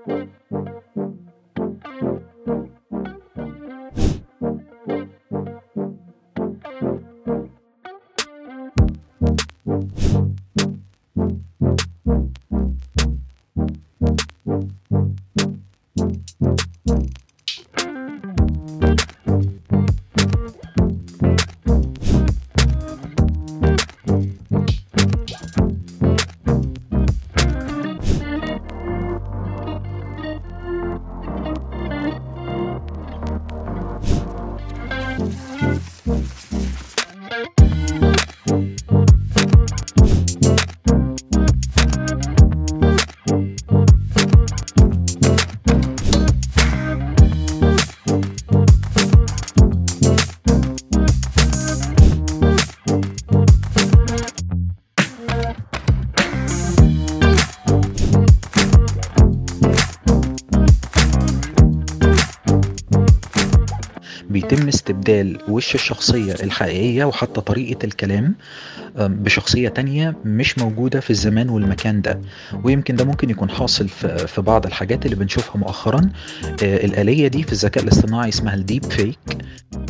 بيتم استبدال وش الشخصية الحقيقية وحتى طريقة الكلام آم، بشخصية تانية مش موجودة في الزمان والمكان ده ويمكن ده ممكن يكون حاصل في في بعض الحاجات اللي بنشوفها مؤخرا آه، الآلية دي في الذكاء الاصطناعي اسمها الديب فيك